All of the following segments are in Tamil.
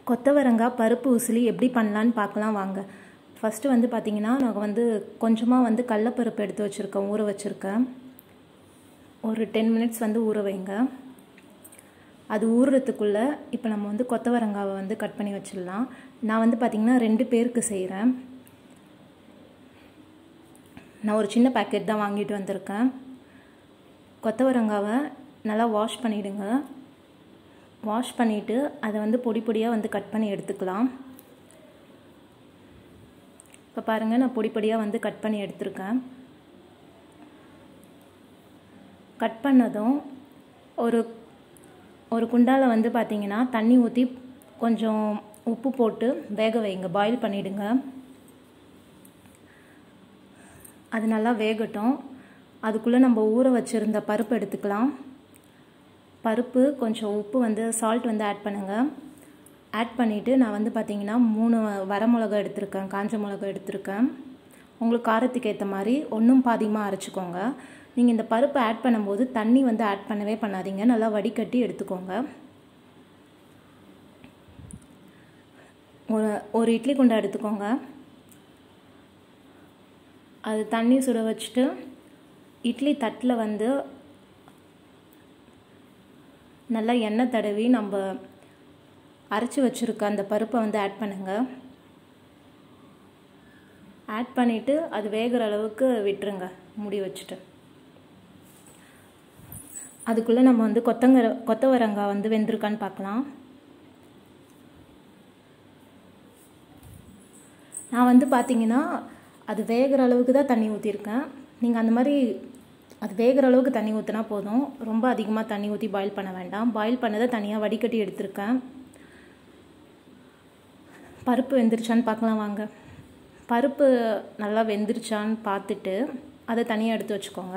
கொத்தவரங்காய் பருப்பு உசிலி எப்படி பண்ணலான்னு பார்க்கலாம் வாங்க ஃபஸ்ட்டு வந்து பார்த்திங்கன்னா நாங்கள் வந்து கொஞ்சமாக வந்து கடலப்பருப்பு எடுத்து வச்சுருக்கோம் ஊற வச்சுருக்கேன் ஒரு டென் மினிட்ஸ் வந்து ஊற வைங்க அது ஊறுறதுக்குள்ளே இப்போ நம்ம வந்து கொத்தவரங்காவை வந்து கட் பண்ணி வச்சிடலாம் நான் வந்து பார்த்திங்கன்னா ரெண்டு பேருக்கு செய்கிறேன் நான் ஒரு சின்ன பேக்கெட் தான் வாங்கிட்டு வந்திருக்கேன் கொத்தவரங்காவை நல்லா வாஷ் பண்ணிவிடுங்க வாஷ் பண்ணிவிட்டு அதை வந்து பொடி பொடியாக வந்து கட் பண்ணி எடுத்துக்கலாம் இப்போ பாருங்கள் நான் பொடி பொடியாக வந்து கட் பண்ணி எடுத்திருக்கேன் கட் பண்ணதும் ஒரு ஒரு குண்டாவில் வந்து பார்த்திங்கன்னா தண்ணி ஊற்றி கொஞ்சம் உப்பு போட்டு வேக வைங்க பாயில் பண்ணிவிடுங்க அது நல்லா வேகட்டும் அதுக்குள்ளே நம்ம ஊற வச்சுருந்த பருப்பு எடுத்துக்கலாம் பருப்பு கொஞ்சம் உப்பு வந்து சால்ட் வந்து ஆட் பண்ணுங்கள் ஆட் பண்ணிவிட்டு நான் வந்து பார்த்திங்கன்னா மூணு வரமிளகா எடுத்திருக்கேன் காஞ்ச மிளகா எடுத்திருக்கேன் உங்களுக்கு காரத்துக்கு ஏற்ற மாதிரி ஒன்றும் பாதியமாக அரைச்சிக்கோங்க நீங்கள் இந்த பருப்பு ஆட் பண்ணும்போது தண்ணி வந்து ஆட் பண்ணவே பண்ணாதீங்க நல்லா வடிகட்டி எடுத்துக்கோங்க ஒரு ஒரு இட்லி குண்டை எடுத்துக்கோங்க அது தண்ணி சுட வச்சுட்டு இட்லி தட்டில் வந்து நல்லா எண்ணெய் தடவி நம்ம அரைச்சி வச்சுருக்க அந்த பருப்பை வந்து ஆட் பண்ணுங்கள் ஆட் பண்ணிவிட்டு அது வேகிற அளவுக்கு விட்டுருங்க முடி வச்சுட்டு அதுக்குள்ளே நம்ம வந்து கொத்தங்கர கொத்தவரங்காய் வந்து வெந்திருக்கான்னு பார்க்கலாம் நான் வந்து பார்த்தீங்கன்னா அது வேகிற அளவுக்கு தான் தண்ணி ஊற்றிருக்கேன் நீங்கள் அந்த மாதிரி அது வேகிற அளவுக்கு தண்ணி ஊற்றினா போதும் ரொம்ப அதிகமாக தண்ணி ஊற்றி பாயில் பண்ண வேண்டாம் பாயில் பண்ணதை தனியாக வடிகட்டி எடுத்திருக்கேன் பருப்பு வெந்துருச்சான்னு பார்க்கலாம் வாங்க பருப்பு நல்லா வெந்துருச்சான்னு பார்த்துட்டு அதை தனியாக எடுத்து வச்சுக்கோங்க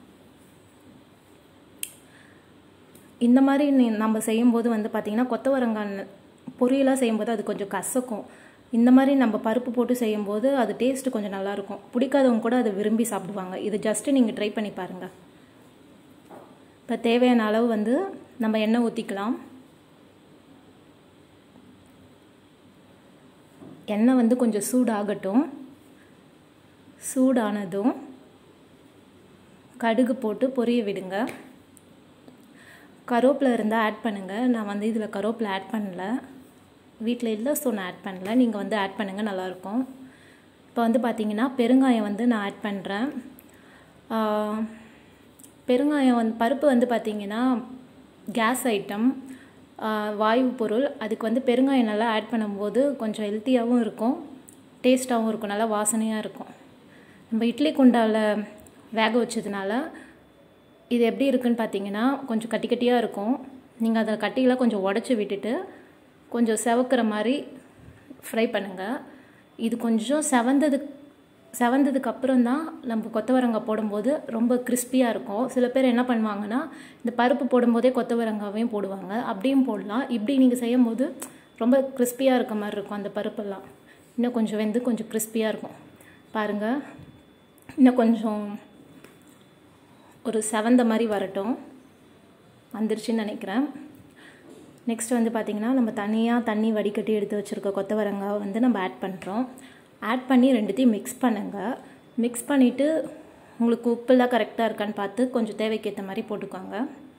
இந்த மாதிரி நம்ம செய்யும்போது வந்து பார்த்திங்கன்னா கொத்தவரங்காய் பொரியலாக செய்யும்போது அது கொஞ்சம் கசக்கும் இந்த மாதிரி நம்ம பருப்பு போட்டு செய்யும்போது அது டேஸ்ட்டு கொஞ்சம் நல்லாயிருக்கும் பிடிக்காதவங்க கூட அதை விரும்பி சாப்பிடுவாங்க இது ஜஸ்ட்டு நீங்கள் ட்ரை பண்ணி பாருங்கள் இப்போ தேவையான அளவு வந்து நம்ம எண்ணெய் ஊற்றிக்கலாம் எண்ணெய் வந்து கொஞ்சம் சூடாகட்டும் சூடானதும் கடுகு போட்டு பொரிய விடுங்க கருவேப்பிலை இருந்தால் ஆட் பண்ணுங்கள் நான் வந்து இதில் கருவேப்பிலை ஆட் பண்ணல வீட்டில் இல்லை ஸோ நான் ஆட் பண்ணல நீங்கள் வந்து ஆட் பண்ணுங்கள் நல்லாயிருக்கும் இப்போ வந்து பார்த்தீங்கன்னா பெருங்காயம் வந்து நான் ஆட் பண்ணுறேன் பெருங்காயம் வந்து பருப்பு வந்து பார்த்திங்கன்னா கேஸ் ஐட்டம் வாயு பொருள் அதுக்கு வந்து பெருங்காயம் நல்லா ஆட் பண்ணும்போது கொஞ்சம் ஹெல்த்தியாகவும் இருக்கும் டேஸ்ட்டாகவும் இருக்கும் நல்லா வாசனையாக இருக்கும் நம்ம இட்லி குண்டாவில் வேக வச்சதுனால இது எப்படி இருக்குன்னு பார்த்தீங்கன்னா கொஞ்சம் கட்டி கட்டியாக இருக்கும் நீங்கள் அதை கட்டியில் கொஞ்சம் உடச்சி விட்டுட்டு கொஞ்சம் செவக்கிற மாதிரி ஃப்ரை பண்ணுங்கள் இது கொஞ்சம் செவந்தது செவந்ததுக்கு அப்புறம் தான் நம்ம கொத்தவரங்காய் போடும்போது ரொம்ப கிறிஸ்பியாக இருக்கும் சில பேர் என்ன பண்ணுவாங்கன்னா இந்த பருப்பு போடும்போதே கொத்தவரங்காவையும் போடுவாங்க அப்படியும் போடலாம் இப்படி நீங்கள் செய்யும் போது ரொம்ப கிறிஸ்பியாக இருக்க மாதிரி இருக்கும் அந்த பருப்பெல்லாம் இன்னும் கொஞ்சம் வெந்து கொஞ்சம் கிறிஸ்பியாக இருக்கும் பாருங்கள் இன்னும் கொஞ்சம் ஒரு செவந்த மாதிரி வரட்டும் வந்துருச்சுன்னு நினைக்கிறேன் நெக்ஸ்ட் வந்து பார்த்திங்கன்னா நம்ம தனியாக தண்ணி வடிகட்டி எடுத்து வச்சுருக்க கொத்தவரங்காய் வந்து நம்ம ஆட் பண்ணுறோம் ஆட் பண்ணி ரெண்டுத்தையும் மிக்ஸ் பண்ணுங்கள் மிக்ஸ் பண்ணிவிட்டு உங்களுக்கு உப்புலாம் கரெக்டாக இருக்கான்னு பார்த்து கொஞ்சம் தேவைக்கேற்ற மாதிரி போட்டுக்கோங்க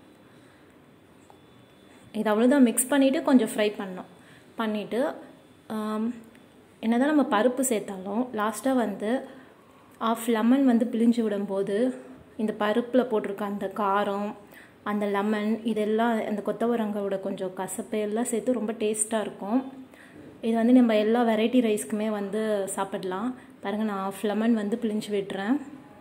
இது அவ்வளோதான் மிக்ஸ் பண்ணிவிட்டு கொஞ்சம் ஃப்ரை பண்ணோம் பண்ணிவிட்டு என்ன தான் நம்ம பருப்பு சேர்த்தாலும் லாஸ்ட்டாக வந்து ஆஃப் லெமன் வந்து பிழிஞ்சு விடும்போது இந்த பருப்பில் போட்டிருக்க அந்த காரம் அந்த லெமன் இதெல்லாம் அந்த கொத்தவரங்காயோட கொஞ்சம் கசப்பு எல்லாம் சேர்த்து ரொம்ப டேஸ்ட்டாக இருக்கும் இது வந்து நம்ம எல்லா வெரைட்டி ரைஸ்க்குமே வந்து சாப்பிடலாம் பாருங்கள் நான் ஆஃப் லெமன் வந்து பிழிஞ்சு விட்டுறேன்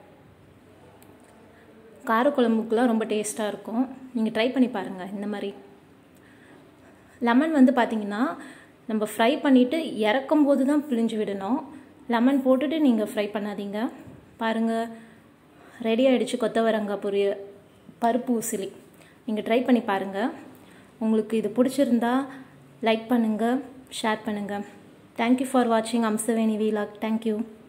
காரக்குழம்புக்குலாம் ரொம்ப டேஸ்ட்டாக இருக்கும் நீங்கள் ட்ரை பண்ணி பாருங்கள் இந்த மாதிரி லெமன் வந்து பார்த்திங்கன்னா நம்ம ஃப்ரை பண்ணிவிட்டு இறக்கும் போது தான் பிழிஞ்சு விடணும் லெமன் போட்டுட்டு நீங்கள் ஃப்ரை பண்ணாதீங்க பாருங்கள் ரெடி ஆகிடுச்சு கொத்தவரங்காய் பொரிய பருப்பு உசிலி நீங்கள் ட்ரை பண்ணி பாருங்கள் உங்களுக்கு இது பிடிச்சிருந்தா லைக் பண்ணுங்கள் ஷேர் பண்ணுங்கள் தேங்க்யூ ஃபார் வாட்சிங் அம்சவேணி வீலாக் தேங்க்யூ